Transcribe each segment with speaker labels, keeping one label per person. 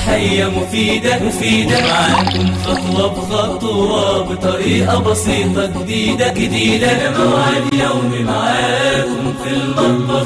Speaker 1: صحية مفيدة مفيدة معاكم خطوة بخطوة بطريقة بسيطة جديدة جديدة موعد يومي معاكم في المطبخ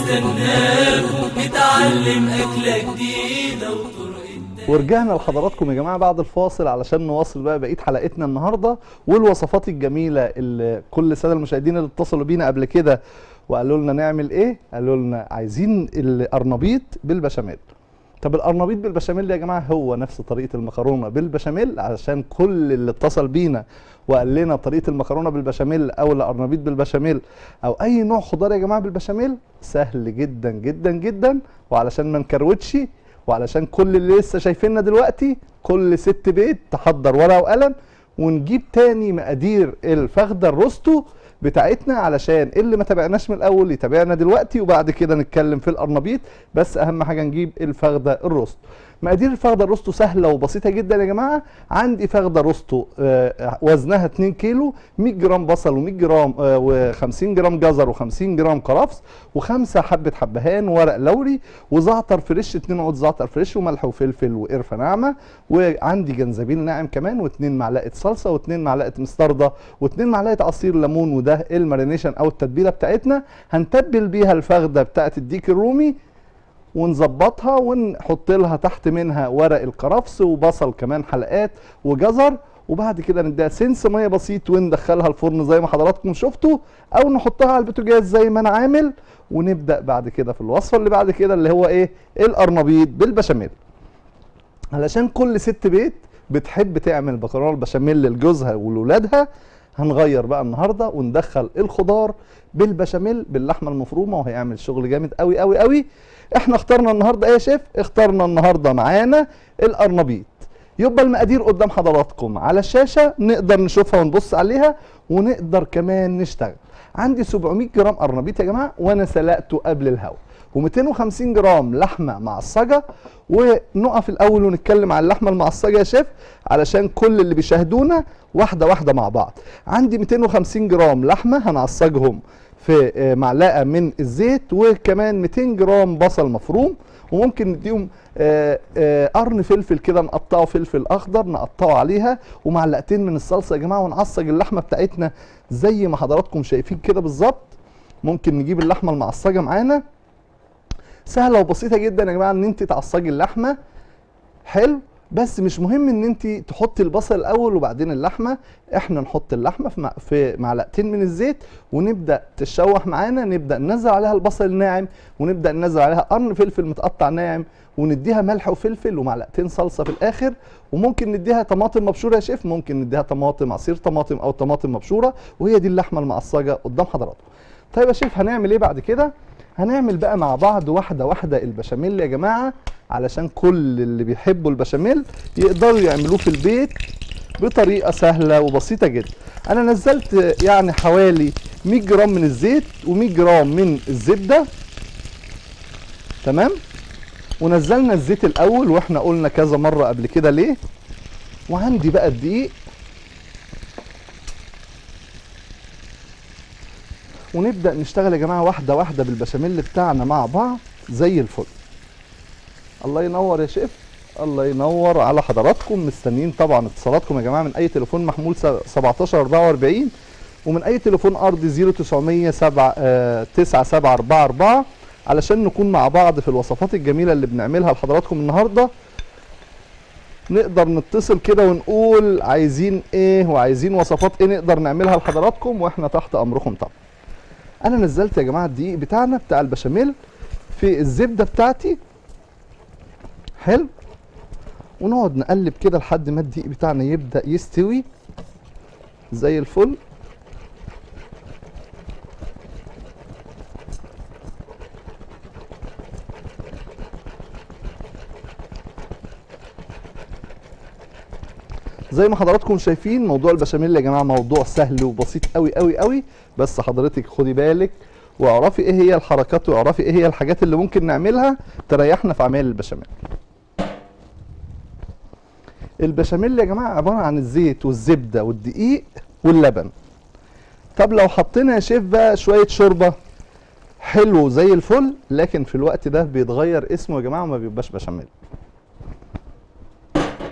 Speaker 1: نستناكم نتعلم أكلة جديدة وطرق التانية.
Speaker 2: ورجعنا لحضراتكم يا جماعه بعد الفاصل علشان نواصل بقى بقيه حلقتنا النهارده والوصفات الجميله اللي كل الساده المشاهدين اللي اتصلوا بينا قبل كده وقالوا لنا نعمل ايه؟ قالوا لنا عايزين القرنبيط بالبشاميل. طب القرنبيط بالبشاميل يا جماعه هو نفس طريقه المكرونه بالبشاميل علشان كل اللي اتصل بينا وقال لنا طريقه المكرونه بالبشاميل او القرنبيط بالبشاميل او اي نوع خضار يا جماعه بالبشاميل سهل جدا جدا جدا وعلشان ما نكروتش وعلشان كل اللي لسه شايفيننا دلوقتي كل ست بيت تحضر ورقه وقلم ونجيب تاني مقادير الفخده الروستو بتاعتنا علشان اللي ما تابعناش من الاول يتابعنا دلوقتي وبعد كده نتكلم في القرنبيط بس اهم حاجه نجيب الفخده الروستو مقادير الفخده الروستو سهله وبسيطه جدا يا جماعه عندي فخده روستو آه، وزنها 2 كيلو 100 جرام بصل و100 جرام و50 جرام جزر و50 جرام كرفس وخمسه حبه حبهان ورق لوري وزعتر فريش 2 عود زعتر فريش وملح وفلفل وقرفه ناعمه وعندي جنزبيل ناعم كمان و2 معلقه صلصه و2 معلقه مستردة و2 معلقه عصير ليمون وده المارينيشن او التتبيله بتاعتنا هنتبل بيها الفخده بتاعت الديك الرومي ونظبطها ونحط لها تحت منها ورق الكرفس وبصل كمان حلقات وجزر وبعد كده نديها سنس ميه بسيط وندخلها الفرن زي ما حضراتكم شفتوا او نحطها على البوتاجاز زي ما انا عامل ونبدا بعد كده في الوصفه اللي بعد كده اللي هو ايه القرنبيط بالبشاميل علشان كل ست بيت بتحب تعمل مكرونه البشاميل لجوزها ولولادها هنغير بقى النهارده وندخل الخضار بالبشاميل باللحمه المفرومه وهيعمل شغل جامد قوي قوي قوي احنا اخترنا النهارده ايه يا شيف اخترنا النهارده معانا القرنبيط يبقى المقادير قدام حضراتكم على الشاشه نقدر نشوفها ونبص عليها ونقدر كمان نشتغل عندي 700 جرام قرنبيط يا جماعه وانا سلقته قبل الهواء و250 جرام لحمه معصجه ونقف الاول ونتكلم عن اللحمه المعصجه يا شيف علشان كل اللي بيشاهدونا واحده واحده مع بعض عندي 250 جرام لحمه هنعصجهم في آه، معلقه من الزيت وكمان 200 جرام بصل مفروم وممكن نديهم آه، آه، قرن فلفل كده نقطعه فلفل اخضر نقطعه عليها ومعلقتين من الصلصه يا جماعه ونعصج اللحمه بتاعتنا زي ما حضراتكم شايفين كده بالظبط ممكن نجيب اللحمه المعصجه معانا سهله وبسيطه جدا يا جماعه ان انت تعصجي اللحمه حلو بس مش مهم ان انت تحطي البصل الاول وبعدين اللحمه احنا نحط اللحمه في مع- في معلقتين من الزيت ونبدا تشوح معانا نبدا ننزل عليها البصل الناعم ونبدا ننزل عليها قرن فلفل متقطع ناعم ونديها ملح وفلفل ومعلقتين صلصه في الاخر وممكن نديها طماطم مبشوره يا شيف ممكن نديها طماطم عصير طماطم او طماطم مبشوره وهي دي اللحمه المعصجه قدام حضراتكم طيب يا شيف هنعمل ايه بعد كده هنعمل بقى مع بعض واحده واحده البشاميل يا جماعه علشان كل اللي بيحبوا البشاميل يقدروا يعملوه في البيت بطريقه سهله وبسيطه جدا انا نزلت يعني حوالي 100 جرام من الزيت و100 جرام من الزبده تمام ونزلنا الزيت الاول واحنا قلنا كذا مره قبل كده ليه وعندي بقى الدقيق ونبدا نشتغل يا جماعه واحده واحده بالبشاميل بتاعنا مع بعض زي الفل الله ينور يا شيف الله ينور على حضراتكم مستنيين طبعا اتصالاتكم يا جماعه من اي تليفون محمول س- 17 44 ومن اي تليفون ارضي 0900 7 آه 9744 علشان نكون مع بعض في الوصفات الجميله اللي بنعملها لحضراتكم النهارده نقدر نتصل كده ونقول عايزين ايه وعايزين وصفات ايه نقدر نعملها لحضراتكم واحنا تحت امركم طبعا انا نزلت يا جماعه الدقيق بتاعنا بتاع البشاميل في الزبده بتاعتي حلو ونقعد نقلب كده لحد ما الدقيق بتاعنا يبدا يستوي زي الفل زي ما حضراتكم شايفين موضوع البشاميل يا جماعه موضوع سهل وبسيط قوي قوي قوي بس حضرتك خدي بالك واعرفي ايه هي الحركات واعرفي ايه هي الحاجات اللي ممكن نعملها تريحنا في اعمال البشاميل البشاميل يا جماعه عباره عن الزيت والزبده والدقيق واللبن طب لو حطينا يا شيف بقى شويه شوربه حلو زي الفل لكن في الوقت ده بيتغير اسمه يا جماعه وما بيبقاش بشاميل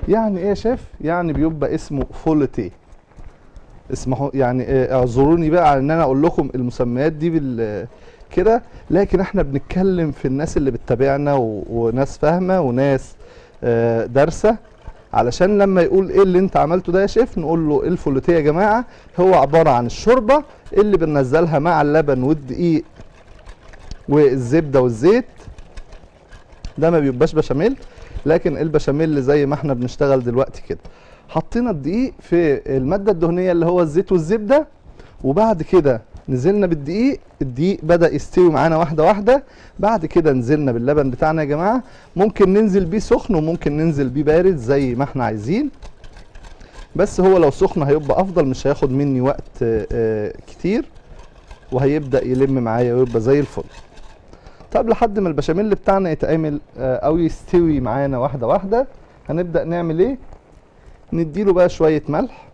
Speaker 2: يعني ايه يا شيف يعني بيبقى اسمه فولتيه اسمحوا يعني آه، اعذروني بقى على ان انا اقول لكم المسميات دي بال كده لكن احنا بنتكلم في الناس اللي بتتابعنا و... وناس فاهمه وناس آه، دارسه علشان لما يقول ايه اللي انت عملته ده يا شيف نقول له الفولوتيه يا جماعه هو عباره عن الشوربه اللي بننزلها مع اللبن والدقيق والزبده والزيت ده ما بيبقاش بشاميل لكن البشاميل زي ما احنا بنشتغل دلوقتي كده حطينا الدقيق في الماده الدهنيه اللي هو الزيت والزبده وبعد كده نزلنا بالدقيق الدقيق بدا يستوي معانا واحده واحده بعد كده نزلنا باللبن بتاعنا يا جماعه ممكن ننزل بيه سخن وممكن ننزل بيه بارد زي ما احنا عايزين بس هو لو سخن هيبقى افضل مش هياخد مني وقت آه، آه، كتير وهيبدا يلم معايا ويبقى زي الفل طب لحد ما البشاميل بتاعنا يتعمل آه، او يستوي معانا واحده واحده هنبدا نعمل ايه نديله بقى شويه ملح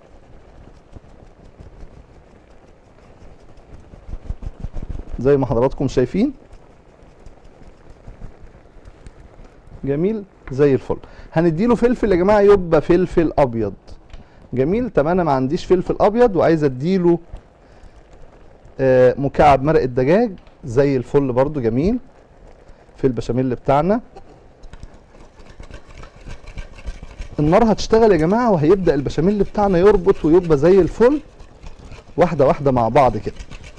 Speaker 2: زي ما حضراتكم شايفين جميل زي الفل هنديله فلفل يا جماعه يبقى فلفل ابيض جميل طب انا ما عنديش فلفل ابيض وعايز اديله آه، مكعب مرق الدجاج زي الفل برضو جميل في البشاميل بتاعنا النار هتشتغل يا جماعه وهيبدا البشاميل بتاعنا يربط ويبقى زي الفل واحده واحده مع بعض كده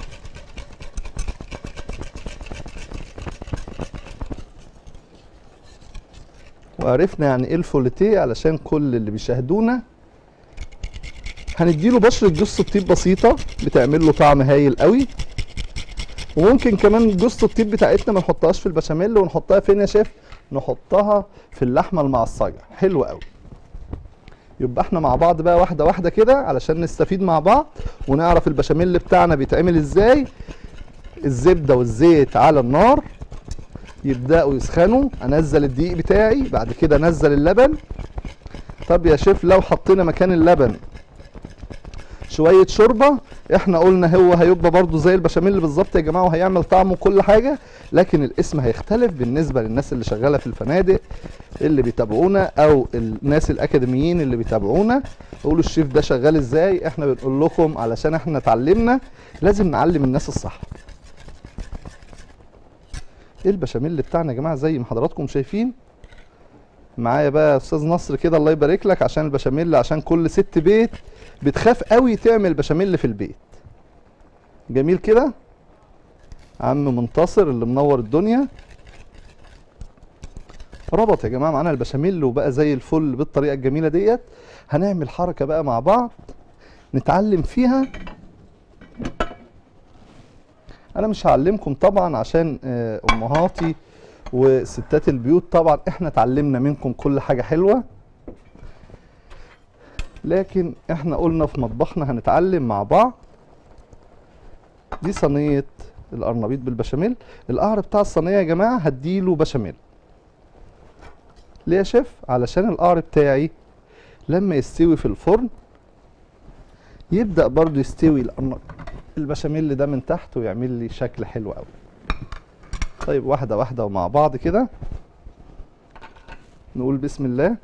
Speaker 2: وعرفنا يعني ايه الفوليتيه علشان كل اللي بيشاهدونا هنديله بشرة جوز الطيب بسيطة بتعمل له طعم هايل قوي وممكن كمان جوز الطيب بتاعتنا ما نحطهاش في البشاميل ونحطها فين يا شيف نحطها في اللحمة المعصجة حلوة قوي يبقى احنا مع بعض بقى واحدة واحدة كده علشان نستفيد مع بعض ونعرف البشاميل بتاعنا بيتعمل ازاي الزبدة والزيت على النار يبداوا يسخنوا انزل الدقيق بتاعي بعد كده انزل اللبن طب يا شيف لو حطينا مكان اللبن شويه شوربه احنا قلنا هو هيبقى برضو زي البشاميل بالظبط يا جماعه وهيعمل طعم وكل حاجه لكن الاسم هيختلف بالنسبه للناس اللي شغاله في الفنادق اللي بيتابعونا او الناس الاكاديميين اللي بيتابعونا يقولوا الشيف ده شغال ازاي احنا بنقول لكم علشان احنا اتعلمنا لازم نعلم الناس الصح البشاميل بتاعنا يا جماعه زي ما حضراتكم شايفين معايا بقى يا استاذ نصر كده الله يبارك لك عشان البشاميل عشان كل ست بيت بتخاف قوي تعمل بشاميل في البيت جميل كده عم منتصر اللي منور الدنيا ربط يا جماعه معانا البشاميل وبقى زي الفل بالطريقه الجميله ديت هنعمل حركه بقى مع بعض نتعلم فيها انا مش هعلمكم طبعا عشان آه، امهاتي وستات البيوت طبعا احنا اتعلمنا منكم كل حاجه حلوه لكن احنا قلنا في مطبخنا هنتعلم مع بعض دي صينيه القرنبيط بالبشاميل القعر بتاع الصينيه يا جماعه هديله بشاميل ليه يا شيف علشان القعر بتاعي لما يستوي في الفرن يبدا برضو يستوي القرن- البشاميل ده من تحت ويعمل لي شكل حلو قوي طيب واحده واحده ومع بعض كده نقول بسم الله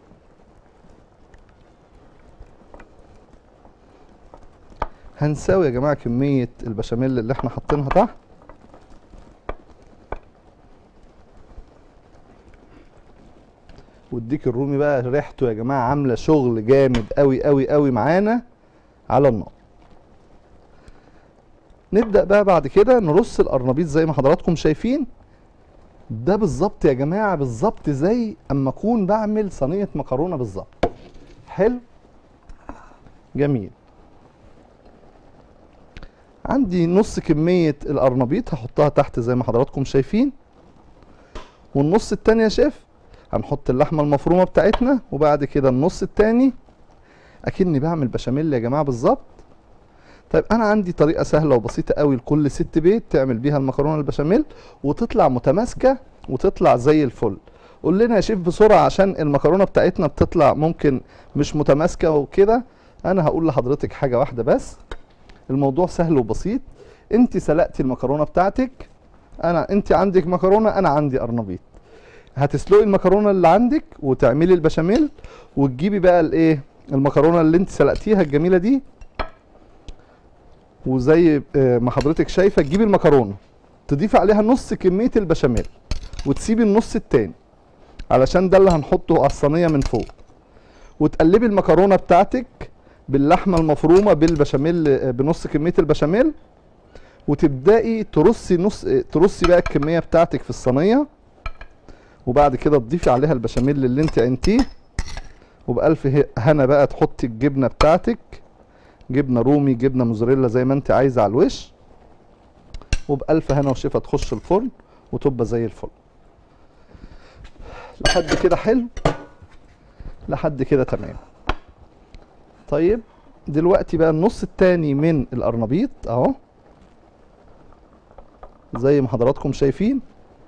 Speaker 2: هنساوي يا جماعه كميه البشاميل اللي احنا حاطينها تحت والديك الرومي بقى ريحته يا جماعه عامله شغل جامد قوي قوي قوي معانا على النار نبدا بقى بعد كده نرص القرنبيط زي ما حضراتكم شايفين ده بالظبط يا جماعه بالظبط زي اما اكون بعمل صينيه مكرونه بالظبط حلو جميل عندي نص كميه القرنبيط هحطها تحت زي ما حضراتكم شايفين والنص التاني يا شيف هنحط اللحمه المفرومه بتاعتنا وبعد كده النص التاني اكني بعمل بشاميل يا جماعه بالظبط طيب انا عندي طريقه سهله وبسيطه قوي لكل ست بيت تعمل بيها المكرونه البشاميل وتطلع متماسكه وتطلع زي الفل قول لنا يا شيف بسرعه عشان المكرونه بتاعتنا بتطلع ممكن مش متماسكه وكده انا هقول لحضرتك حاجه واحده بس الموضوع سهل وبسيط انت سلقتي المكرونه بتاعتك انا انت عندك مكرونه انا عندي قرنبيط هتسلقي المكرونه اللي عندك وتعملي البشاميل وتجيبي بقى الايه المكرونه اللي انت سلقتيها الجميله دي وزي آه، ما حضرتك شايفه تجيبي المكرونه تضيفي عليها نص كميه البشاميل وتسيبي النص التاني علشان ده اللي هنحطه على الصينيه من فوق وتقلبي المكرونه بتاعتك باللحمه المفرومه بالبشاميل آه، بنص كميه البشاميل وتبداي ترصي نص آه، ترصي بقى الكميه بتاعتك في الصينيه وبعد كده تضيفي عليها البشاميل اللي انت عينتيه وبألف ه- هنا بقى تحطي الجبنه بتاعتك جبنه رومي جبنه موزاريلا زي ما انت عايزه على الوش وبألف هنا وشفا تخش الفرن وتبقى زي الفل لحد كده حلو لحد كده تمام طيب دلوقتي بقى النص التاني من القرنبيط اهو زي ما حضراتكم شايفين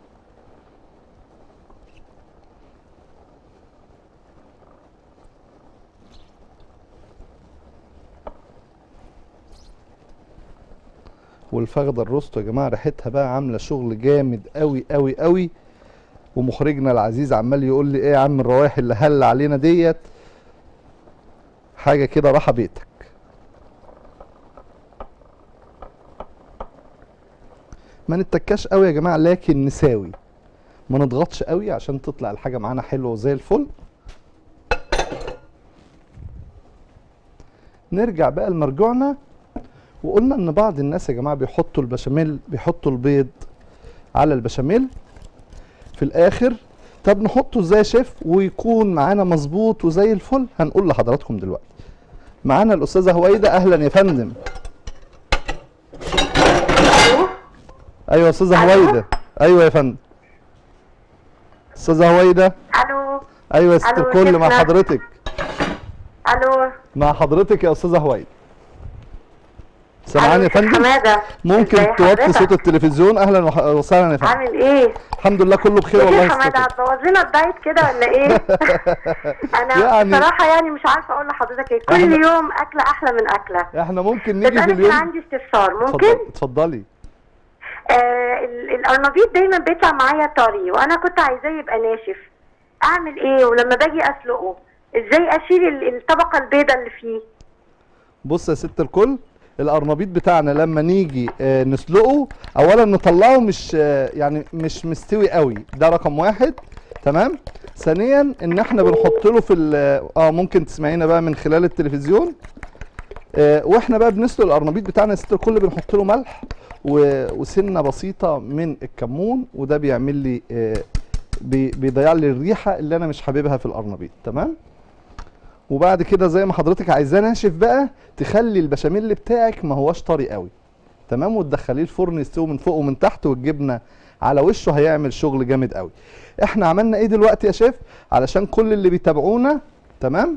Speaker 2: والفخده الروستو يا جماعه ريحتها بقى عامله شغل جامد قوي قوي قوي ومخرجنا العزيز عمال يقول لي ايه يا عم الروايح اللي هل علينا ديت حاجه كده راحه بيتك ما نتكاش قوي يا جماعه لكن نساوي ما نضغطش قوي عشان تطلع الحاجه معانا حلوه وزي الفل نرجع بقى لمرجوعنا وقلنا ان بعض الناس يا جماعه بيحطوا البشاميل بيحطوا البيض على البشاميل في الاخر طب نحطه ازاي يا شيف ويكون معانا مظبوط وزي الفل هنقول لحضراتكم دلوقتي معانا الاستاذه هويده اهلا يا فندم ايوه يا استاذه
Speaker 3: ألو؟
Speaker 2: هويده ايوه يا فندم استاذه هويده
Speaker 3: الو
Speaker 2: ايوه يا ست
Speaker 3: ألو،
Speaker 2: الكل مع
Speaker 3: شيخنا.
Speaker 2: حضرتك
Speaker 3: الو
Speaker 2: مع حضرتك يا استاذه هويده سامعاني يا
Speaker 3: ألو، شيخ
Speaker 2: فندم
Speaker 3: حماده
Speaker 2: ممكن
Speaker 3: إزاي
Speaker 2: توطي
Speaker 3: حضرتك؟
Speaker 2: صوت التلفزيون اهلا وح- وسهلا يا فندم
Speaker 3: عامل ايه؟
Speaker 2: الحمد لله كله بخير
Speaker 3: يا
Speaker 2: والله
Speaker 3: شيخ حماده
Speaker 2: يستر
Speaker 3: هتبوظ لنا الدايت كده ولا ايه؟ انا
Speaker 2: يعني-
Speaker 3: بصراحه يعني مش عارفه اقول لحضرتك ايه كل
Speaker 2: إحنا-
Speaker 3: يوم اكله احلى من اكله
Speaker 2: احنا ممكن
Speaker 3: بس
Speaker 2: نيجي في
Speaker 3: انا كان
Speaker 2: اليوم
Speaker 3: عندي استفسار ممكن؟
Speaker 2: اتفضلي اتفضلي
Speaker 3: آه ال- القرنبيط دايما بيطلع معايا طري وانا كنت عايزاه يبقى ناشف اعمل ايه ولما باجي اسلقه ازاي اشيل ال- الطبقه البيضاء اللي فيه؟
Speaker 2: بص يا ست الكل القرنبيط بتاعنا لما نيجي آه، نسلقه اولا نطلعه مش آه، يعني مش مستوي قوي ده رقم واحد تمام ثانيا ان احنا بنحط له في ال- اه ممكن تسمعينا بقى من خلال التلفزيون آه، واحنا بقى بنسلق القرنبيط بتاعنا يا ست الكل بنحط له ملح و- وسنه بسيطه من الكمون وده بيعمل لي آه، بي- بيضيع لي الريحه اللي انا مش حاببها في القرنبيط تمام وبعد كده زي ما حضرتك عايزاه ناشف بقى تخلي البشاميل بتاعك ما هواش طري قوي تمام وتدخليه الفرن يستوي من فوق ومن تحت والجبنه على وشه هيعمل شغل جامد قوي احنا عملنا ايه دلوقتي يا شيف علشان كل اللي بيتابعونا تمام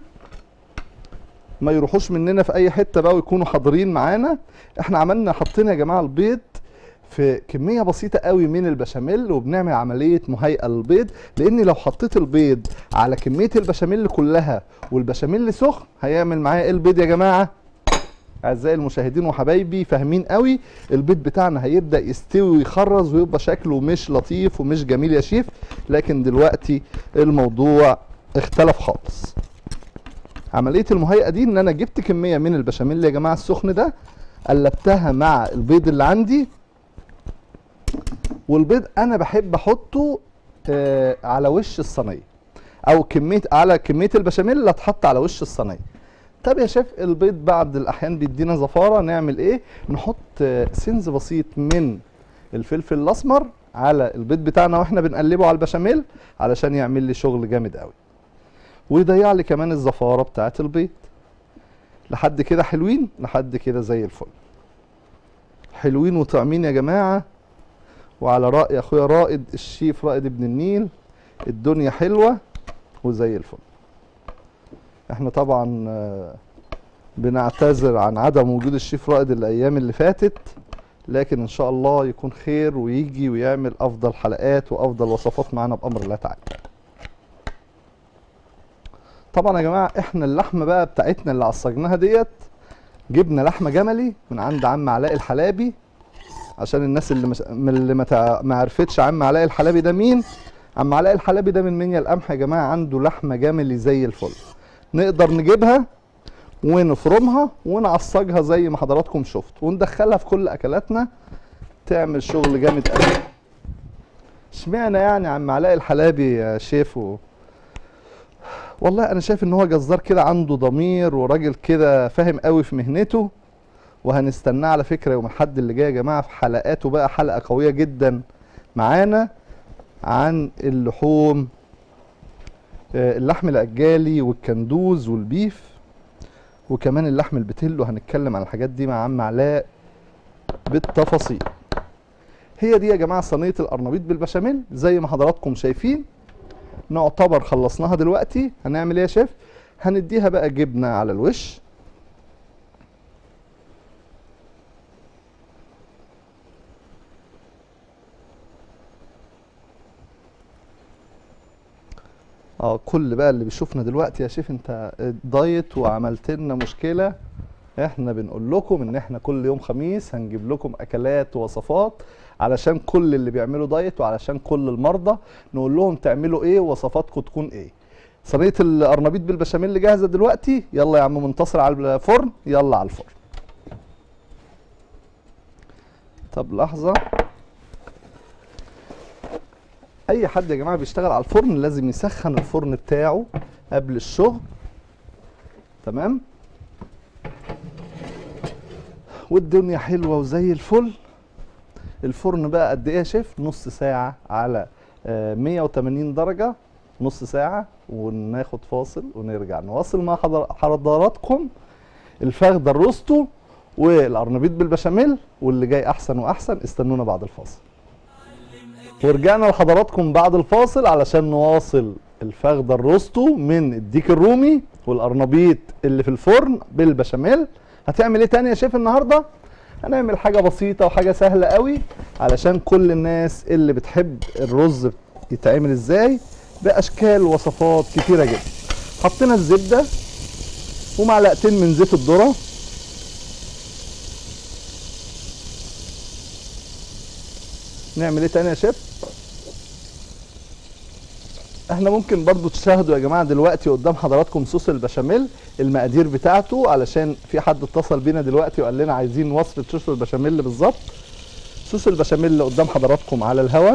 Speaker 2: ما يروحوش مننا في اي حته بقى ويكونوا حاضرين معانا احنا عملنا حطينا يا جماعه البيض في كميه بسيطه قوي من البشاميل وبنعمل عمليه مهيئه للبيض لان لو حطيت البيض على كميه البشاميل كلها والبشاميل سخن هيعمل معايا ايه البيض يا جماعه اعزائي المشاهدين وحبايبي فاهمين قوي البيض بتاعنا هيبدا يستوي ويخرز ويبقى شكله مش لطيف ومش جميل يا شيف لكن دلوقتي الموضوع اختلف خالص عمليه المهيئه دي ان انا جبت كميه من البشاميل يا جماعه السخن ده قلبتها مع البيض اللي عندي والبيض انا بحب احطه آه على وش الصينيه او كميه على كميه البشاميل اللي هتحط على وش الصينيه طب يا شيف البيض بعض الاحيان بيدينا زفاره نعمل ايه نحط آه، سنز بسيط من الفلفل الاسمر على البيض بتاعنا واحنا بنقلبه على البشاميل علشان يعمل لي شغل جامد قوي ويضيع لي كمان الزفاره بتاعه البيض لحد كده حلوين لحد كده زي الفل حلوين وطعمين يا جماعه وعلى رأي اخويا رائد الشيف رائد ابن النيل الدنيا حلوة وزي الفل احنا طبعا آه، بنعتذر عن عدم وجود الشيف رائد الايام اللي فاتت لكن ان شاء الله يكون خير ويجي ويعمل افضل حلقات وافضل وصفات معانا بامر الله تعالى طبعا يا جماعه احنا اللحمه بقى بتاعتنا اللي عصجناها ديت جبنا لحمه جملي من عند عم علاء الحلابي عشان الناس اللي مش... من اللي ما, تع... ما عرفتش عم علاء الحلبي ده مين عم علاء الحلبي ده من منيا القمح يا جماعه عنده لحمه جملي زي الفل نقدر نجيبها ونفرمها ونعصجها زي ما حضراتكم شفتوا وندخلها في كل اكلاتنا تعمل شغل جامد قوي اشمعنى يعني عم علاء الحلبي يا شيف و... والله انا شايف ان هو جزار كده عنده ضمير وراجل كده فاهم قوي في مهنته وهنستناه على فكره يوم الاحد اللي جاي يا جماعه في حلقاته بقى حلقه قويه جدا معانا عن اللحوم آه، اللحم العجالي والكندوز والبيف وكمان اللحم البتلو هنتكلم عن الحاجات دي مع عم علاء بالتفاصيل هي دي يا جماعه صينيه القرنبيط بالبشاميل زي ما حضراتكم شايفين نعتبر خلصناها دلوقتي هنعمل ايه يا شيف هنديها بقى جبنه على الوش اه كل بقى اللي بيشوفنا دلوقتي يا شيف انت دايت وعملت لنا مشكله احنا بنقول لكم ان احنا كل يوم خميس هنجيب لكم اكلات ووصفات علشان كل اللي بيعملوا دايت وعلشان كل المرضى نقول لهم تعملوا ايه ووصفاتكم تكون ايه صينيه القرنبيط بالبشاميل اللي جاهزه دلوقتي يلا يا عم منتصر على الفرن يلا على الفرن طب لحظه اي حد يا جماعه بيشتغل على الفرن لازم يسخن الفرن بتاعه قبل الشغل تمام والدنيا حلوه وزي الفل الفرن بقى قد ايه يا شيف نص ساعه على آه، 180 درجه نص ساعه وناخد فاصل ونرجع نواصل مع حضر- حضراتكم الفخده الروستو والقرنبيط بالبشاميل واللي جاي احسن واحسن استنونا بعد الفاصل ورجعنا لحضراتكم بعد الفاصل علشان نواصل الفخده الروستو من الديك الرومي والقرنبيط اللي في الفرن بالبشاميل هتعمل ايه تاني يا شيف النهارده هنعمل حاجه بسيطه وحاجه سهله قوي علشان كل الناس اللي بتحب الرز يتعمل ازاي باشكال وصفات كتيره جدا حطينا الزبده ومعلقتين من زيت الذره نعمل ايه تاني يا شيف احنا ممكن برضو تشاهدوا يا جماعه دلوقتي قدام حضراتكم صوص البشاميل المقادير بتاعته علشان في حد اتصل بينا دلوقتي وقال لنا عايزين وصفه صوص البشاميل بالظبط صوص البشاميل اللي قدام حضراتكم على الهوا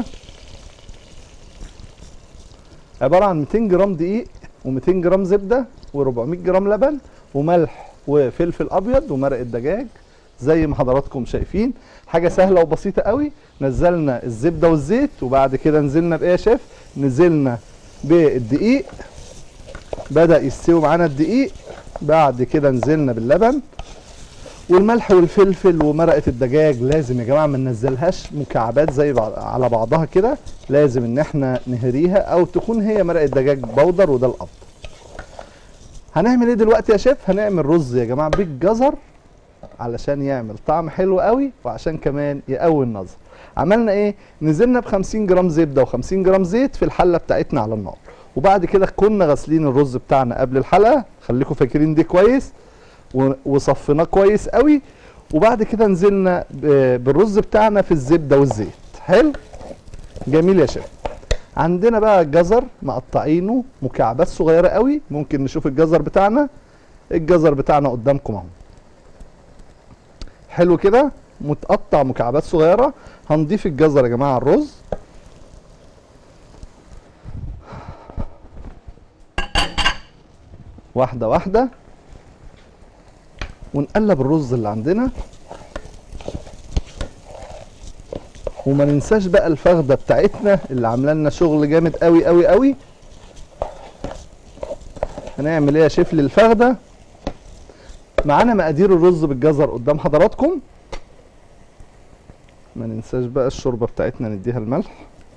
Speaker 2: عباره عن 200 جرام دقيق و200 جرام زبده و400 جرام لبن وملح وفلفل ابيض ومرق الدجاج زي ما حضراتكم شايفين حاجه سهله وبسيطه قوي نزلنا الزبده والزيت وبعد كده نزلنا بايه يا شيف نزلنا بالدقيق بدا يستوي معانا الدقيق بعد كده نزلنا باللبن والملح والفلفل ومرقه الدجاج لازم يا جماعه ما ننزلهاش مكعبات زي بعض على بعضها كده لازم ان احنا نهريها او تكون هي مرقه دجاج بودر وده الافضل هنعمل ايه دلوقتي يا شيف هنعمل رز يا جماعه بالجزر علشان يعمل طعم حلو قوي وعشان كمان يقوي النظر عملنا ايه نزلنا ب 50 جرام زبده و50 جرام زيت في الحله بتاعتنا على النار وبعد كده كنا غاسلين الرز بتاعنا قبل الحلقه خليكم فاكرين دي كويس و- وصفيناه كويس قوي وبعد كده نزلنا ب- بالرز بتاعنا في الزبده والزيت حلو جميل يا شيخ عندنا بقى الجزر مقطعينه مكعبات صغيره قوي ممكن نشوف الجزر بتاعنا الجزر بتاعنا قدامكم اهو حلو كده متقطع مكعبات صغيره هنضيف الجزر يا جماعه على الرز واحده واحده ونقلب الرز اللي عندنا وما ننساش بقى الفخده بتاعتنا اللي عامله لنا شغل جامد قوي قوي قوي هنعمل ايه يا شيف للفخده معانا مقادير الرز بالجزر قدام حضراتكم ما ننساش بقى الشوربه بتاعتنا نديها الملح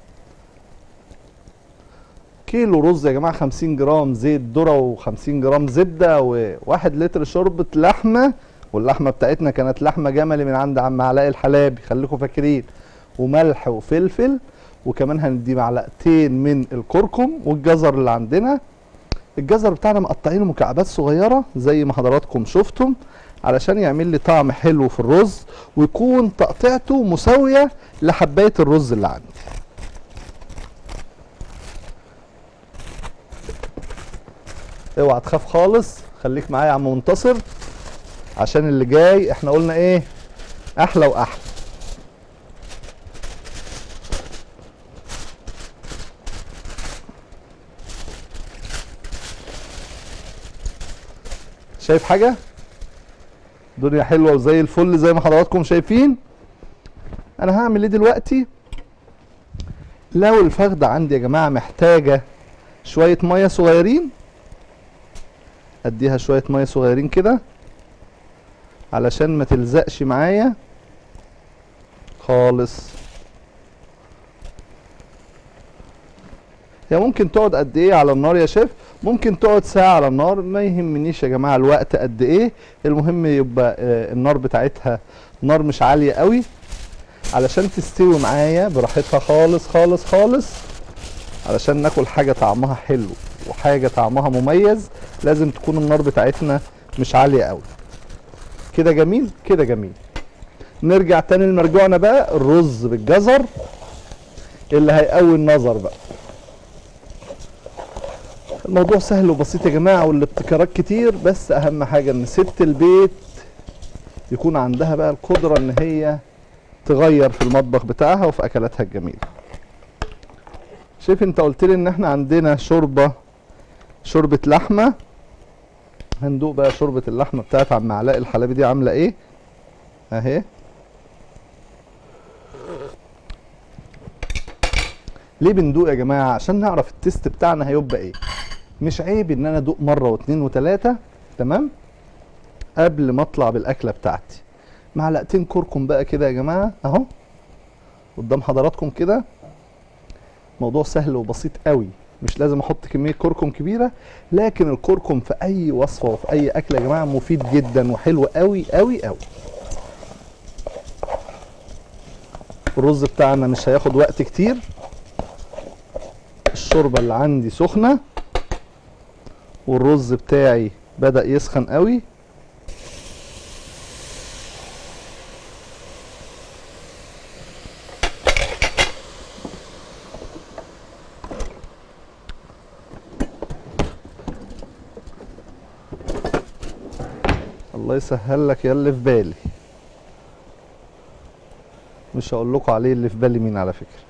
Speaker 2: كيلو رز يا جماعه 50 جرام زيت ذره و50 جرام زبده وواحد لتر شوربه لحمه واللحمه بتاعتنا كانت لحمه جملي من عند عم علاء الحلابي خليكم فاكرين وملح وفلفل وكمان هندي معلقتين من الكركم والجزر اللي عندنا الجزر بتاعنا مقطعينه مكعبات صغيره زي ما حضراتكم شفتم علشان يعمل لي طعم حلو في الرز ويكون تقطيعته مساويه لحبايه الرز اللي عندي اوعى تخاف خالص خليك معايا يا عم منتصر عشان اللي جاي احنا قلنا ايه احلى واحلى شايف حاجه الدنيا حلوه وزي الفل زي ما حضراتكم شايفين انا هعمل ايه دلوقتي لو الفخده عندي يا جماعه محتاجه شويه ميه صغيرين اديها شويه ميه صغيرين كده علشان ما تلزقش معايا خالص هي ممكن تقعد قد ايه على النار يا شيف ممكن تقعد ساعة على النار ما يهمنيش يا جماعة الوقت قد ايه المهم يبقى آه، النار بتاعتها نار مش عالية قوي علشان تستوي معايا براحتها خالص خالص خالص علشان ناكل حاجة طعمها حلو وحاجة طعمها مميز لازم تكون النار بتاعتنا مش عالية قوي كده جميل كده جميل نرجع تاني لمرجوعنا بقى الرز بالجزر اللي هيقوي النظر بقى الموضوع سهل وبسيط يا جماعة والابتكارات كتير بس أهم حاجة إن ست البيت يكون عندها بقى القدرة إن هي تغير في المطبخ بتاعها وفي أكلاتها الجميلة شايف انت قلت لي ان احنا عندنا شوربة شوربة لحمة هندوق بقى شوربة اللحمة بتاعت عم علاء الحلبي دي عاملة ايه اهي ليه بندوق يا جماعة عشان نعرف التيست بتاعنا هيبقى ايه مش عيب ان انا ادوق مرة واتنين وتلاتة تمام قبل ما اطلع بالاكلة بتاعتي معلقتين كركم بقى كده يا جماعة اهو قدام حضراتكم كده موضوع سهل وبسيط قوي مش لازم احط كميه كركم كبيره لكن الكركم في اي وصفه وفي اي اكل يا جماعه مفيد جدا وحلو قوي قوي قوي الرز بتاعنا مش هياخد وقت كتير الشوربه اللي عندي سخنه والرز بتاعي بدا يسخن قوي الله يسهل لك يا اللي في بالي مش هقول لكم عليه اللي في بالي مين على فكره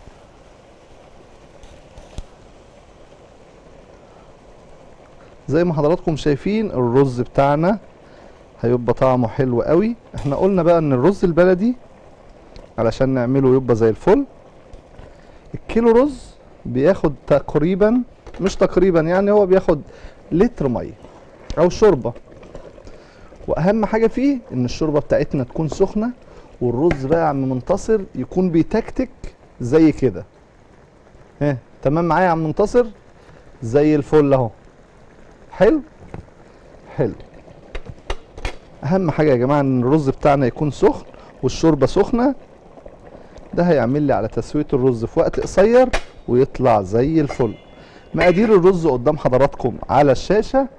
Speaker 2: زي ما حضراتكم شايفين الرز بتاعنا هيبقى طعمه حلو قوي احنا قلنا بقى ان الرز البلدي علشان نعمله يبقى زي الفل الكيلو رز بياخد تقريبا مش تقريبا يعني هو بياخد لتر ميه او شوربه واهم حاجه فيه ان الشوربه بتاعتنا تكون سخنه والرز بقى يا عم منتصر يكون بيتكتك زي كده ها تمام معايا يا عم منتصر زي الفل اهو حلو حلو اهم حاجه يا جماعه ان الرز بتاعنا يكون سخن والشوربه سخنه ده هيعمل لي على تسويه الرز في وقت قصير ويطلع زي الفل مقادير الرز قدام حضراتكم على الشاشه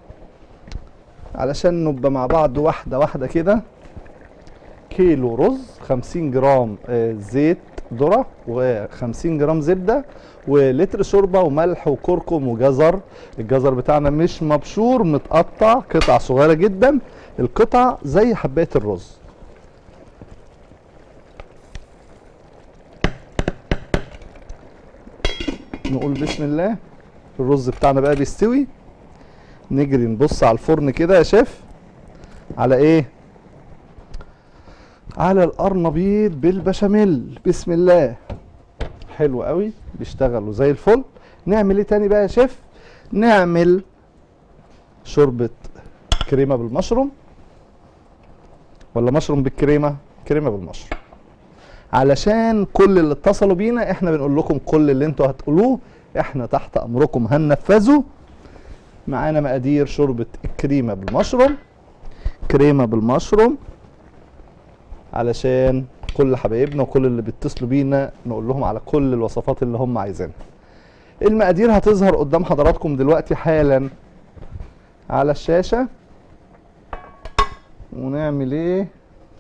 Speaker 2: علشان نبقى مع بعض واحدة واحدة كده كيلو رز 50 جرام آه، زيت ذرة و50 جرام زبدة ولتر شوربة وملح وكركم وجزر الجزر بتاعنا مش مبشور متقطع قطع صغيرة جدا القطع زي حباية الرز نقول بسم الله الرز بتاعنا بقى بيستوي نجري نبص على الفرن كده يا شيف على ايه على القرنبيط بالبشاميل بسم الله حلو قوي بيشتغلوا زي الفل نعمل ايه تاني بقى يا شيف نعمل شوربة كريمة بالمشروم ولا مشروم بالكريمة كريمة بالمشروم علشان كل اللي اتصلوا بينا احنا بنقول لكم كل اللي انتوا هتقولوه احنا تحت امركم هننفذه معانا مقادير شوربة الكريمة بالمشروم كريمة بالمشروم علشان كل حبايبنا وكل اللي بيتصلوا بينا نقول لهم على كل الوصفات اللي هم عايزينها المقادير هتظهر قدام حضراتكم دلوقتي حالا على الشاشة ونعمل ايه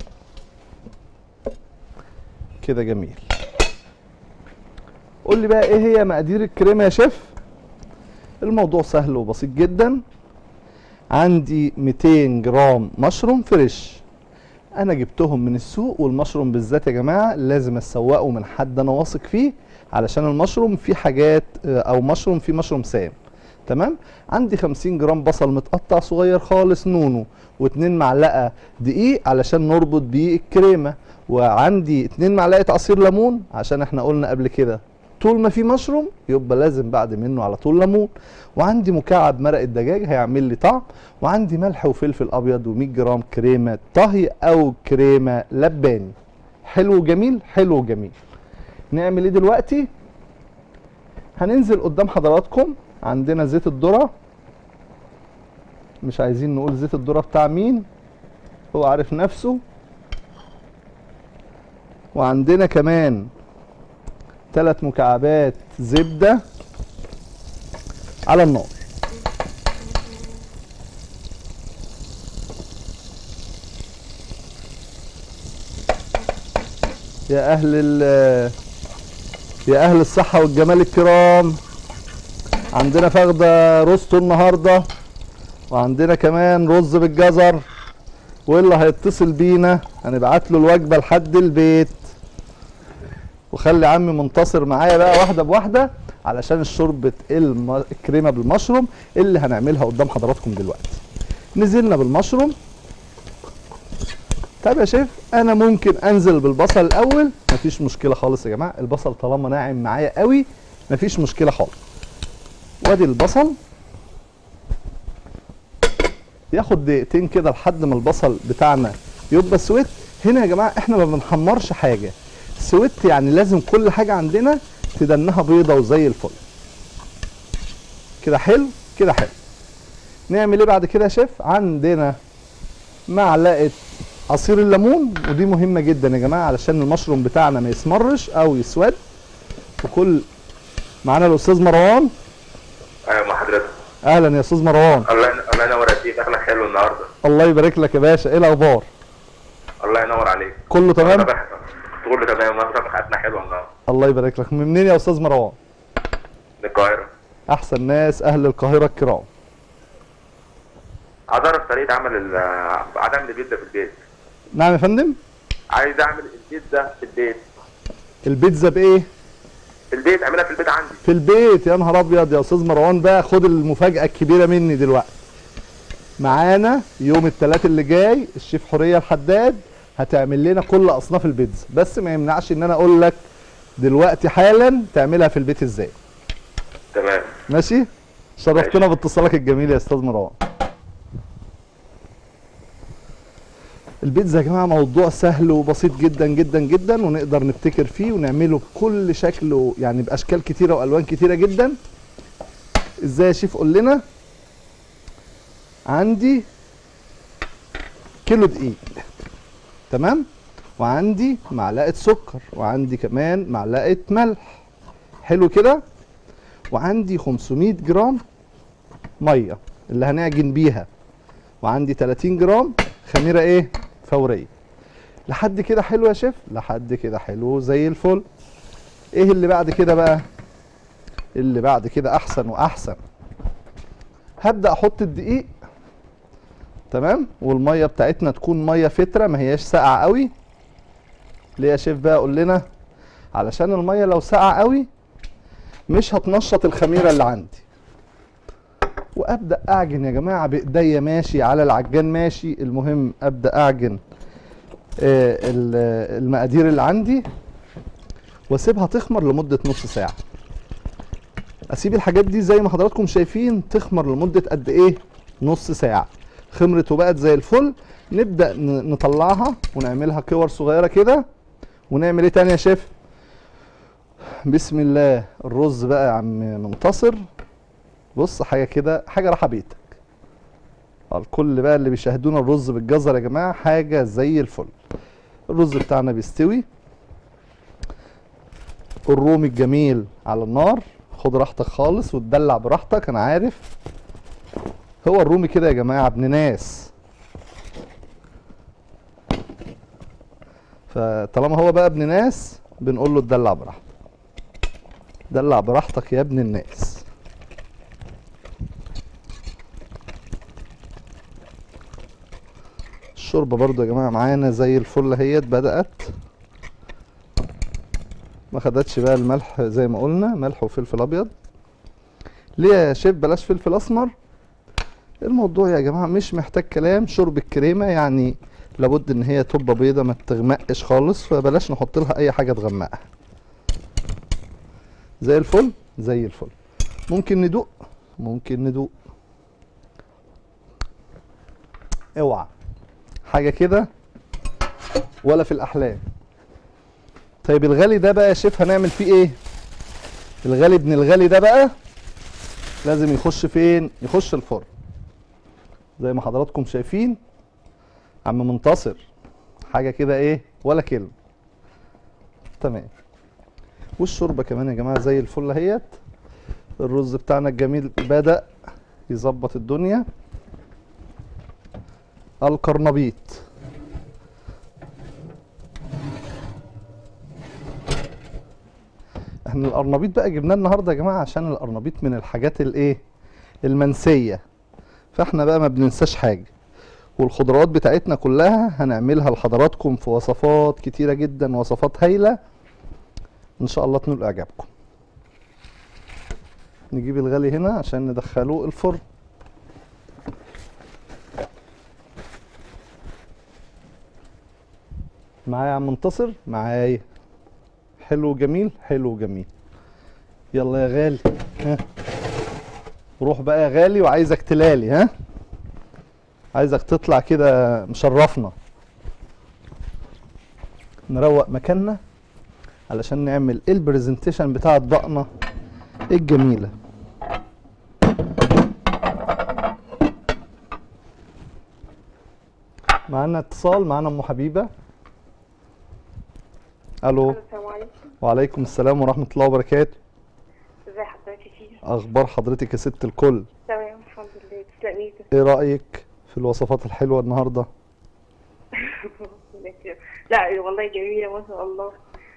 Speaker 2: كده جميل قول لي بقى ايه هي مقادير الكريمة يا شيف الموضوع سهل وبسيط جدا عندي 200 جرام مشروم فريش انا جبتهم من السوق والمشروم بالذات يا جماعه لازم اسوقه من حد انا واثق فيه علشان المشروم فيه حاجات آه، او مشروم فيه مشروم سام تمام عندي 50 جرام بصل متقطع صغير خالص نونو واتنين معلقه دقيق علشان نربط بيه الكريمه وعندي اتنين معلقه عصير ليمون عشان احنا قلنا قبل كده طول ما في مشروم يبقى لازم بعد منه على طول ليمون وعندي مكعب مرق الدجاج هيعمل لي طعم وعندي ملح وفلفل ابيض و100 جرام كريمه طهي او كريمه لباني حلو وجميل حلو وجميل نعمل ايه دلوقتي هننزل قدام حضراتكم عندنا زيت الذره مش عايزين نقول زيت الذره بتاع مين هو عارف نفسه وعندنا كمان ثلاث مكعبات زبده على النار يا اهل ال يا اهل الصحه والجمال الكرام عندنا فخده روستو النهارده وعندنا كمان رز بالجزر واللي هيتصل بينا هنبعت له الوجبه لحد البيت وخلي عمي منتصر معايا بقى واحده بواحده علشان شوربه الم... الكريمه بالمشروم اللي هنعملها قدام حضراتكم دلوقتي نزلنا بالمشروم طب يا شيف انا ممكن انزل بالبصل الاول مفيش مشكله خالص يا جماعه البصل طالما ناعم معايا قوي مفيش مشكله خالص وادي البصل ياخد دقيقتين كده لحد ما البصل بتاعنا يبقى سويت هنا يا جماعه احنا ما بنحمرش حاجه سويت يعني لازم كل حاجه عندنا تدنها بيضه وزي الفل كده حلو كده حلو نعمل ايه بعد كده يا شيف عندنا معلقه عصير الليمون ودي مهمه جدا يا جماعه علشان المشروم بتاعنا ما يسمرش او يسود وكل معانا الاستاذ مروان
Speaker 4: ايوه مع حضرتك
Speaker 2: اهلا يا استاذ مروان
Speaker 4: الله الله ينور عليك اخلاق حلو النهارده
Speaker 2: الله يبارك لك يا باشا ايه الاخبار
Speaker 4: الله ينور عليك
Speaker 2: كله تمام
Speaker 4: طبخ كله تمام النهارده طبختنا حلوه النهارده
Speaker 2: الله يبارك لك من منين يا استاذ مروان
Speaker 4: من القاهره
Speaker 2: احسن ناس اهل القاهره الكرام
Speaker 4: عايز اعرف طريقه عمل ال عايز اعمل البيتزا في البيت
Speaker 2: نعم يا فندم
Speaker 4: عايز اعمل البيتزا في البيت
Speaker 2: البيتزا بايه
Speaker 4: في البيت اعملها في البيت عندي
Speaker 2: في البيت يا نهار ابيض يا استاذ مروان بقى خد المفاجاه الكبيره مني دلوقتي معانا يوم الثلاث اللي جاي الشيف حوريه الحداد هتعمل لنا كل اصناف البيتزا بس ما يمنعش ان انا اقول لك دلوقتي حالا تعملها في البيت ازاي
Speaker 4: تمام
Speaker 2: ماشي شرفتنا باتصالك الجميل يا استاذ مروان البيتزا يا جماعه موضوع سهل وبسيط جدا جدا جدا ونقدر نبتكر فيه ونعمله بكل شكل و- يعني باشكال كتيره والوان كتيره جدا ازاي يا شيف قول لنا عندي كيلو دقيق تمام وعندي معلقه سكر وعندي كمان معلقه ملح حلو كده وعندي 500 جرام ميه اللي هنعجن بيها وعندي 30 جرام خميره ايه فوريه لحد كده حلو يا شيف لحد كده حلو زي الفل ايه اللي بعد كده بقى اللي بعد كده احسن واحسن هبدا احط الدقيق تمام والميه بتاعتنا تكون ميه فتره ما هياش ساقعه قوي ليه يا شيف بقى قول لنا علشان الميه لو ساقعه قوي مش هتنشط الخميره اللي عندي وابدا اعجن يا جماعه بايديا ماشي على العجان ماشي المهم ابدا اعجن آه، ال- المقادير اللي عندي واسيبها تخمر لمده نص ساعه اسيب الحاجات دي زي ما حضراتكم شايفين تخمر لمده قد ايه نص ساعه خمرت وبقت زي الفل نبدا ن- نطلعها ونعملها كور صغيره كده ونعمل ايه تاني يا شيف بسم الله الرز بقى يا عم منتصر بص حاجه كده حاجه راحه بيتك الكل بقى اللي بيشاهدونا الرز بالجزر يا جماعه حاجه زي الفل الرز بتاعنا بيستوي الرومي الجميل على النار خد راحتك خالص وتدلع براحتك انا عارف هو الرومي كده يا جماعه ابن ناس فطالما هو بقى ابن ناس بنقول له اتدلع براحتك دلع براحتك يا ابن الناس الشوربه برضو يا جماعه معانا زي الفل اهيت بدات ما خدتش بقى الملح زي ما قلنا ملح وفلفل ابيض ليه يا شيف بلاش فلفل اسمر الموضوع يا جماعه مش محتاج كلام شرب الكريمه يعني لابد ان هي تبقى بيضه ما تغمقش خالص فبلاش نحط لها اي حاجه تغمقها زي الفل زي الفل ممكن ندوق ممكن ندوق اوعى حاجه كده ولا في الاحلام طيب الغالي ده بقى يا شيف هنعمل فيه ايه الغالي ابن الغالي ده بقى لازم يخش فين يخش الفرن زي ما حضراتكم شايفين عم منتصر حاجه كده ايه ولا كلمه تمام والشوربه كمان يا جماعه زي الفل اهيت الرز بتاعنا الجميل بدا يظبط الدنيا القرنبيط احنا القرنبيط بقى جبناه النهارده يا جماعه عشان القرنبيط من الحاجات الايه المنسيه فاحنا بقى ما بننساش حاجه والخضروات بتاعتنا كلها هنعملها لحضراتكم في وصفات كتيره جدا وصفات هايله ان شاء الله تنول اعجابكم نجيب الغالي هنا عشان ندخلوه الفرن معايا يا عم منتصر معايا حلو جميل حلو جميل يلا يا غالي ها روح بقى يا غالي وعايزك تلالي ها عايزك تطلع كده مشرفنا نروق مكاننا علشان نعمل البرزنتيشن بتاع الضقنة الجميلة معانا اتصال معانا ام حبيبة الو
Speaker 5: السلام عليكم
Speaker 2: وعليكم السلام ورحمة الله وبركاته
Speaker 5: ازي حضرتك فيه
Speaker 2: اخبار حضرتك يا ست الكل
Speaker 5: تمام الحمد لله تسلمي
Speaker 2: ايه رأيك في الوصفات الحلوة النهاردة
Speaker 5: لا والله جميلة ما شاء الله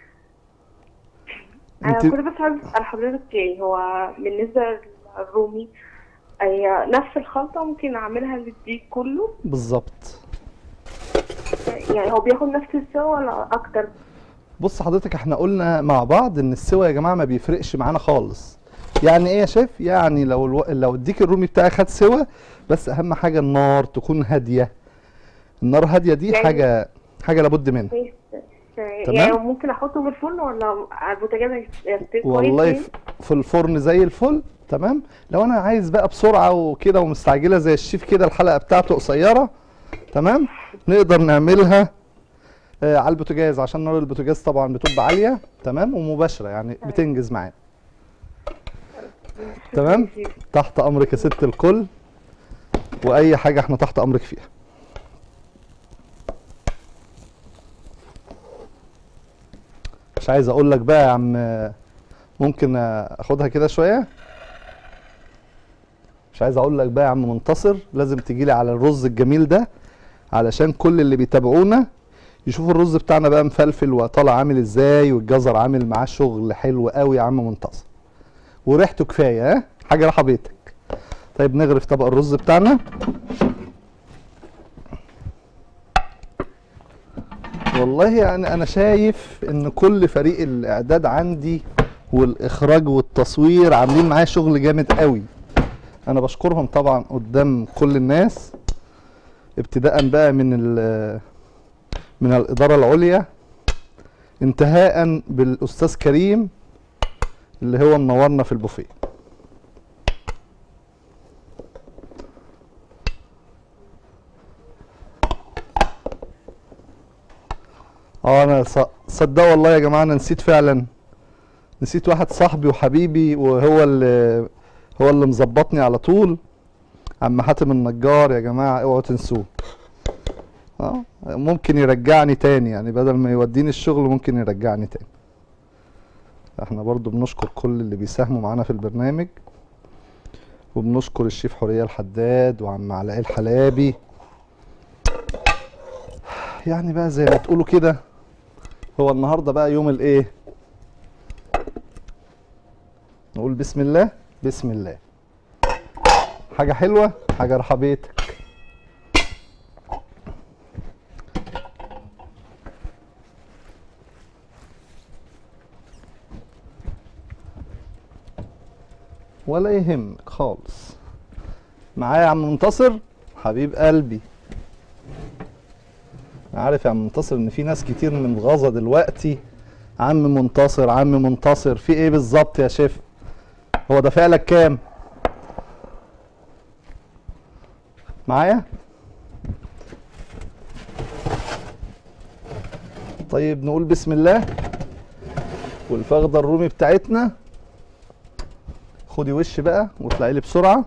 Speaker 5: انا
Speaker 2: انت
Speaker 5: كنت بس عايز اسال حضرتك يعني هو بالنسبة للرومي هي نفس الخلطة ممكن اعملها للديك كله
Speaker 2: بالظبط
Speaker 5: يعني هو بياخد نفس السوا ولا اكتر
Speaker 2: بص حضرتك احنا قلنا مع بعض ان السوا يا جماعه ما بيفرقش معانا خالص يعني ايه يا شيف يعني لو الو... لو الديك الرومي بتاعي خد سوا بس اهم حاجه النار تكون هاديه النار هاديه دي
Speaker 5: يعني-
Speaker 2: حاجه حاجه لابد منها
Speaker 5: كويس
Speaker 2: تمام.
Speaker 5: يعني ممكن احطه في الفرن ولا على البوتاجاز يستوي
Speaker 2: والله
Speaker 5: كويس
Speaker 2: في... في الفرن زي الفل تمام لو انا عايز بقى بسرعه وكده ومستعجله زي الشيف كده الحلقه بتاعته قصيره تمام نقدر نعملها آه على البوتاجاز عشان نار البوتاجاز طبعا بتبقى عاليه تمام ومباشره يعني بتنجز معانا تمام تحت امرك يا ست الكل واي حاجه احنا تحت امرك فيها مش عايز اقول لك بقى يا عم ممكن اخدها كده شويه مش عايز اقول لك بقى يا عم منتصر لازم تجيلي على الرز الجميل ده علشان كل اللي بيتابعونا يشوفوا الرز بتاعنا بقى مفلفل وطالع عامل ازاي والجزر عامل معاه شغل حلو قوي يا عم منتصر وريحته كفايه ها حاجه راحه بيتك طيب نغرف طبق الرز بتاعنا والله يعني انا شايف ان كل فريق الاعداد عندي والاخراج والتصوير عاملين معايا شغل جامد قوي انا بشكرهم طبعا قدام كل الناس ابتداء بقى من ال- من الاداره العليا انتهاء بالاستاذ كريم اللي هو منورنا في البوفيه اه انا ص- صدق والله يا جماعه انا نسيت فعلا نسيت واحد صاحبي وحبيبي وهو اللي هو اللي مظبطني على طول عم حاتم النجار يا جماعه اوعوا تنسوه اه ممكن يرجعني تاني يعني بدل ما يوديني الشغل ممكن يرجعني تاني احنا برضو بنشكر كل اللي بيساهموا معانا في البرنامج وبنشكر الشيف حورية الحداد وعم علاء الحلابي يعني بقى زي ما تقولوا كده هو النهارده بقى يوم الايه نقول بسم الله بسم الله حاجة حلوة حاجة راحة بيتك ولا يهمك خالص معايا يا عم منتصر حبيب قلبي عارف يا عم منتصر ان في ناس كتير من غزة دلوقتي عم منتصر عم منتصر في ايه بالظبط يا شيف هو ده فعلك كام معايا طيب نقول بسم الله والفخده الرومي بتاعتنا خدي وش بقى واطلعي لي بسرعه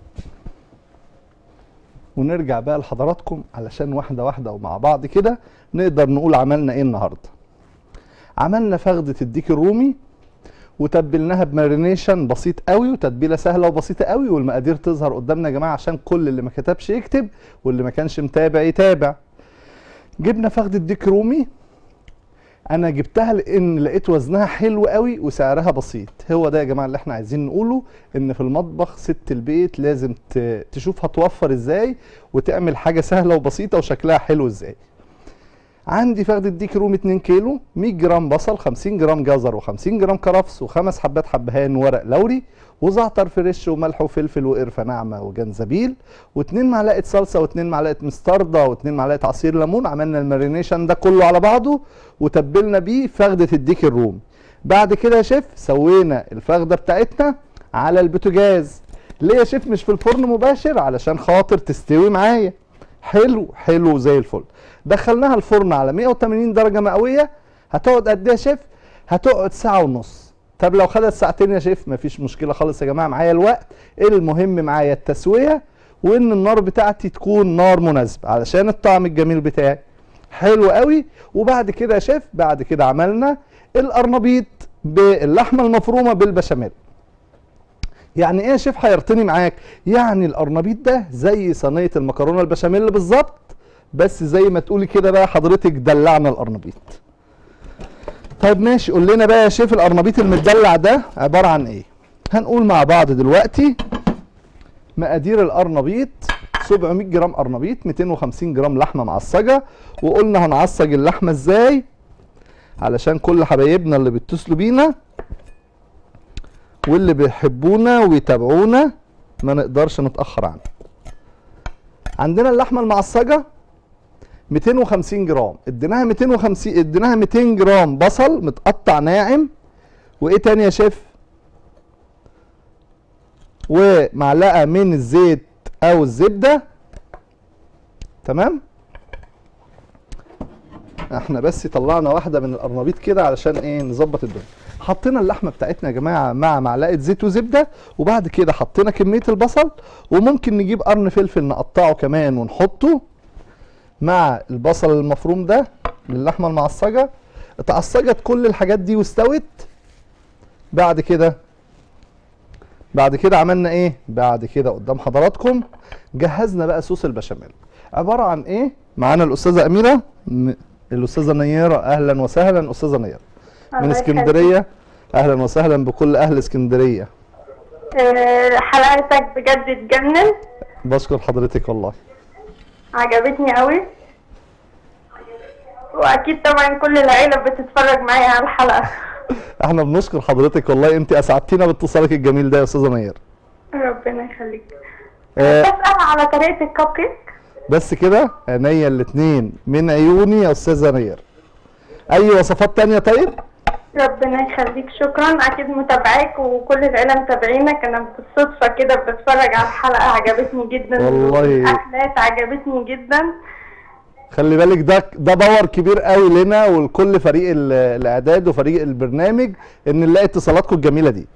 Speaker 2: ونرجع بقى لحضراتكم علشان واحده واحده ومع بعض كده نقدر نقول عملنا ايه النهارده عملنا فخده الديك الرومي وتبلناها بمارينيشن بسيط قوي وتتبيله سهله وبسيطه قوي والمقادير تظهر قدامنا يا جماعه عشان كل اللي ما كتبش يكتب واللي ما كانش متابع يتابع جبنا فخده ديك رومي انا جبتها لان لقيت وزنها حلو قوي وسعرها بسيط هو ده يا جماعه اللي احنا عايزين نقوله ان في المطبخ ست البيت لازم ت- تشوف هتوفر ازاي وتعمل حاجه سهله وبسيطه وشكلها حلو ازاي عندي فخدة ديك رومي 2 كيلو 100 جرام بصل 50 جرام جزر و50 جرام كرفس وخمس حبات حبهان ورق لوري وزعتر فريش وملح وفلفل وقرفة ناعمة وجنزبيل واتنين معلقة صلصة واتنين معلقة مستردة واتنين معلقة عصير ليمون عملنا المارينيشن ده كله على بعضه وتبلنا بيه فخدة الديك الرومي بعد كده يا شيف سوينا الفخدة بتاعتنا على البوتاجاز ليه يا شيف مش في الفرن مباشر علشان خاطر تستوي معايا حلو حلو زي الفل دخلناها الفرن على 180 درجة مئوية هتقعد قد ايه يا شيف؟ هتقعد ساعة ونص طب لو خدت ساعتين يا شيف مفيش مشكلة خالص يا جماعة معايا الوقت المهم معايا التسوية وان النار بتاعتي تكون نار مناسبة علشان الطعم الجميل بتاعي حلو قوي وبعد كده يا شيف بعد كده عملنا القرنبيط باللحمة المفرومة بالبشاميل يعني ايه يا شيف حيرتني معاك يعني القرنبيط ده زي صينيه المكرونه البشاميل بالظبط بس زي ما تقولي كده بقى حضرتك دلعنا القرنبيط طيب ماشي قول لنا بقى يا شيف القرنبيط المدلع ده عباره عن ايه هنقول مع بعض دلوقتي مقادير القرنبيط 700 جرام قرنبيط 250 جرام لحمه معصجه وقلنا هنعصج اللحمه ازاي علشان كل حبايبنا اللي بيتصلوا بينا واللي بيحبونا ويتابعونا ما نقدرش نتأخر عنه عندنا اللحمة المعصجة 250 جرام اديناها 250 اديناها 200 جرام بصل متقطع ناعم وايه تاني يا شيف ومعلقة من الزيت او الزبدة تمام احنا بس طلعنا واحده من القرنبيط كده علشان ايه نظبط الدنيا حطينا اللحمه بتاعتنا يا جماعه مع معلقه زيت وزبده وبعد كده حطينا كميه البصل وممكن نجيب قرن فلفل نقطعه كمان ونحطه مع البصل المفروم ده للحمه المعصجه اتعصجت كل الحاجات دي واستوت بعد كده بعد كده عملنا ايه بعد كده قدام حضراتكم جهزنا بقى صوص البشاميل عباره عن ايه معانا الاستاذه اميره م- الاستاذه نيره اهلا وسهلا استاذه نيره من
Speaker 3: الله
Speaker 2: اسكندريه اهلا وسهلا بكل اهل اسكندريه
Speaker 3: آه، حلقتك بجد تجنن
Speaker 2: بشكر حضرتك والله
Speaker 3: عجبتني قوي واكيد طبعا كل العيله بتتفرج معايا على الحلقه
Speaker 2: احنا بنشكر حضرتك والله انت اسعدتينا باتصالك الجميل ده يا استاذه نير
Speaker 3: ربنا يخليك
Speaker 2: آه
Speaker 3: بسأل على طريقه الكب كيك
Speaker 2: بس كده عينيا الاتنين من عيوني يا استاذه نير اي وصفات تانية طيب
Speaker 3: ربنا يخليك شكرا اكيد متابعاك وكل العيله متابعينك انا بالصدفه كده بتفرج على الحلقه عجبتني جدا
Speaker 2: والله.
Speaker 3: الاكلات عجبتني جدا
Speaker 2: خلي بالك ده ده باور كبير قوي لنا ولكل فريق ال- الاعداد وفريق البرنامج ان نلاقي اتصالاتكم الجميله دي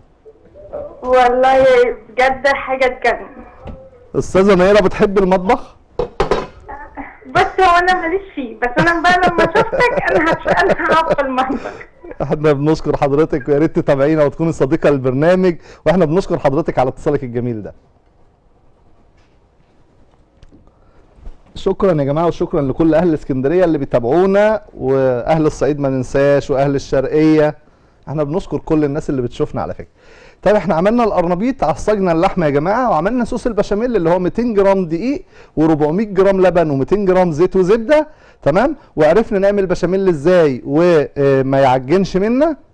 Speaker 3: والله بجد حاجه تجنن
Speaker 2: استاذه نيره بتحب المطبخ
Speaker 3: بس هو انا ماليش فيه بس انا بقى لما شفتك انا هتش- انا هقف في المطبخ
Speaker 2: احنا بنشكر حضرتك ويا ريت تتابعينا وتكوني صديقه للبرنامج واحنا بنشكر حضرتك على اتصالك الجميل ده شكرا يا جماعه وشكرا لكل اهل اسكندريه اللي بيتابعونا واهل الصعيد ما ننساش واهل الشرقيه احنا بنشكر كل الناس اللي بتشوفنا على فكره طيب احنا عملنا القرنبيط عصجنا اللحمه يا جماعه وعملنا صوص البشاميل اللي هو 200 جرام دقيق و400 جرام لبن و200 جرام زيت وزبده تمام وعرفنا نعمل بشاميل ازاي وما يعجنش منا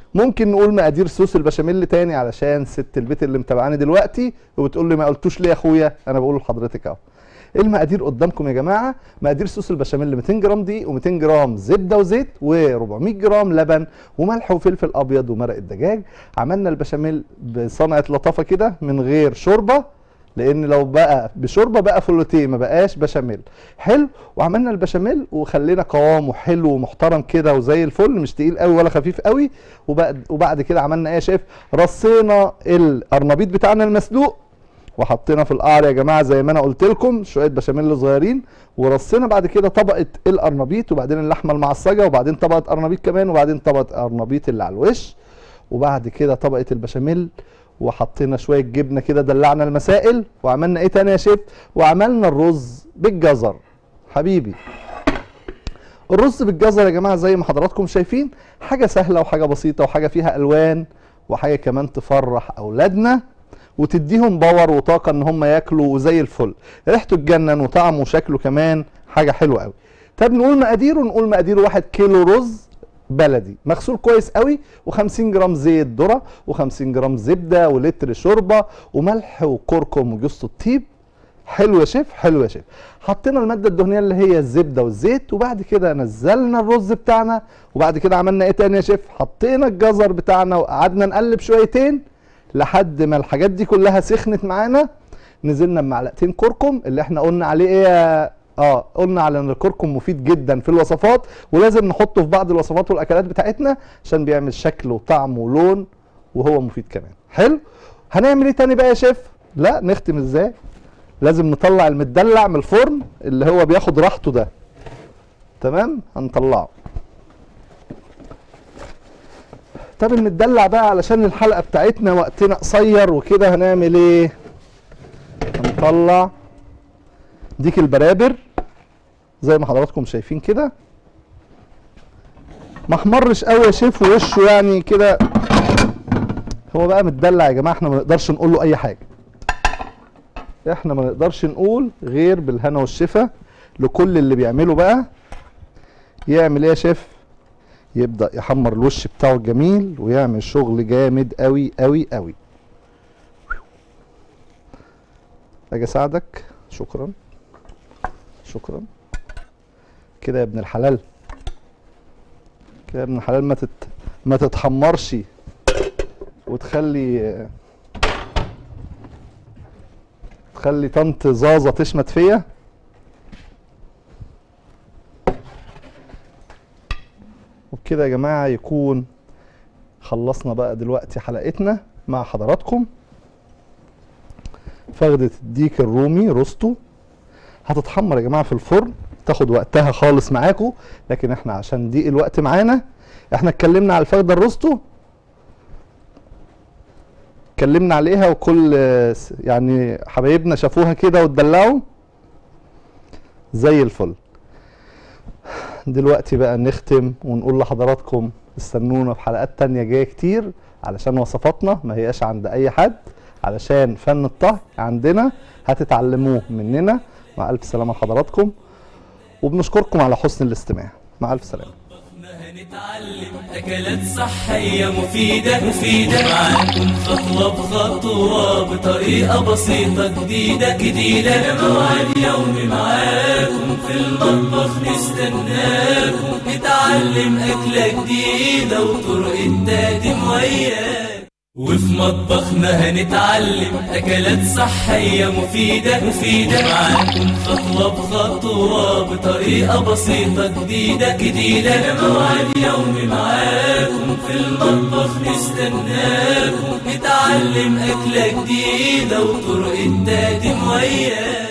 Speaker 2: ممكن نقول مقادير صوص البشاميل تاني علشان ست البيت اللي متابعاني دلوقتي وبتقول لي ما قلتوش ليه يا اخويا انا بقول لحضرتك اهو المقادير قدامكم يا جماعه مقادير صوص البشاميل 200 جرام دقيق و200 جرام زبده وزيت و400 جرام لبن وملح وفلفل ابيض ومرق الدجاج عملنا البشاميل بصنعه لطافه كده من غير شوربه لان لو بقى بشوربه بقى فلوتيه ما بقاش بشاميل حلو وعملنا البشاميل وخلينا قوامه حلو ومحترم كده وزي الفل مش تقيل قوي ولا خفيف قوي وبعد وبعد كده عملنا ايه يا شيف رصينا القرنبيط بتاعنا المسلوق وحطينا في القعر يا جماعه زي ما انا قلت لكم شويه بشاميل صغيرين ورصينا بعد كده طبقه القرنبيط وبعدين اللحمه المعصجه وبعدين طبقه قرنبيط كمان وبعدين طبقه قرنبيط اللي على الوش وبعد كده طبقه البشاميل وحطينا شويه جبنه كده دلعنا المسائل وعملنا ايه تاني يا شيف وعملنا الرز بالجزر حبيبي الرز بالجزر يا جماعه زي ما حضراتكم شايفين حاجه سهله وحاجه بسيطه وحاجه فيها الوان وحاجه كمان تفرح اولادنا وتديهم باور وطاقه ان هم ياكلوا زي الفل ريحته تجنن وطعمه وشكله كمان حاجه حلوه قوي طب نقول مقاديره نقول مقاديره 1 كيلو رز بلدي مغسول كويس قوي و50 جرام زيت ذره و50 جرام زبده ولتر شوربه وملح وكركم وجوز الطيب حلو يا شيف حلو يا شيف حطينا الماده الدهنيه اللي هي الزبده والزيت وبعد كده نزلنا الرز بتاعنا وبعد كده عملنا ايه تاني يا شيف حطينا الجزر بتاعنا وقعدنا نقلب شويتين لحد ما الحاجات دي كلها سخنت معانا نزلنا بمعلقتين كركم اللي احنا قلنا عليه ايه يا- اه قلنا على ان الكركم مفيد جدا في الوصفات ولازم نحطه في بعض الوصفات والاكلات بتاعتنا عشان بيعمل شكل وطعم ولون وهو مفيد كمان حلو هنعمل ايه تاني بقى يا شيف لا نختم ازاي لازم نطلع المدلع من الفرن اللي هو بياخد راحته ده تمام هنطلعه طب المدلع بقى علشان الحلقه بتاعتنا وقتنا قصير وكده هنعمل ايه هنطلع ديك البرابر زي ما حضراتكم شايفين كده ما احمرش قوي يا شيف ووشه يعني كده هو بقى متدلع يا جماعه احنا ما نقدرش نقول له اي حاجه احنا ما نقدرش نقول غير بالهنا والشفا لكل اللي بيعمله بقى يعمل ايه يا شيف يبدا يحمر الوش بتاعه الجميل ويعمل شغل جامد قوي قوي قوي اجي اساعدك شكرا شكرا كده يا ابن الحلال كده يا ابن الحلال ما تت... ما تتحمرش وتخلي تخلي طنط زازة تشمت فيا وبكده يا جماعة يكون خلصنا بقى دلوقتي حلقتنا مع حضراتكم فخدة الديك الرومي روستو هتتحمر يا جماعة في الفرن تاخد وقتها خالص معاكم لكن احنا عشان ضيق الوقت معانا احنا اتكلمنا على الفخدة الروستو اتكلمنا عليها وكل آه، س- يعني حبايبنا شافوها كده واتدلعوا زي الفل دلوقتي بقى نختم ونقول لحضراتكم استنونا في حلقات تانية جاية كتير علشان وصفاتنا ما هياش عند اي حد علشان فن الطهي عندنا هتتعلموه مننا مع الف سلامة لحضراتكم وبنشكركم على حسن الاستماع مع الف سلامة
Speaker 1: هنتعلم أكلات صحية مفيدة مفيدة معاكم خطوة بخطوة بطريقة بسيطة جديدة جديدة موعد يومي معاكم في المطبخ نستناكم نتعلم أكلة جديدة وطرق التقديم وياك وفي مطبخنا هنتعلم أكلات صحية مفيدة مفيدة معاكم خطوة بخطوة بطريقة بسيطة جديدة جديدة موعد يومي معاكم في المطبخ نستناكم نتعلم أكلة جديدة وطرق التقديم وياك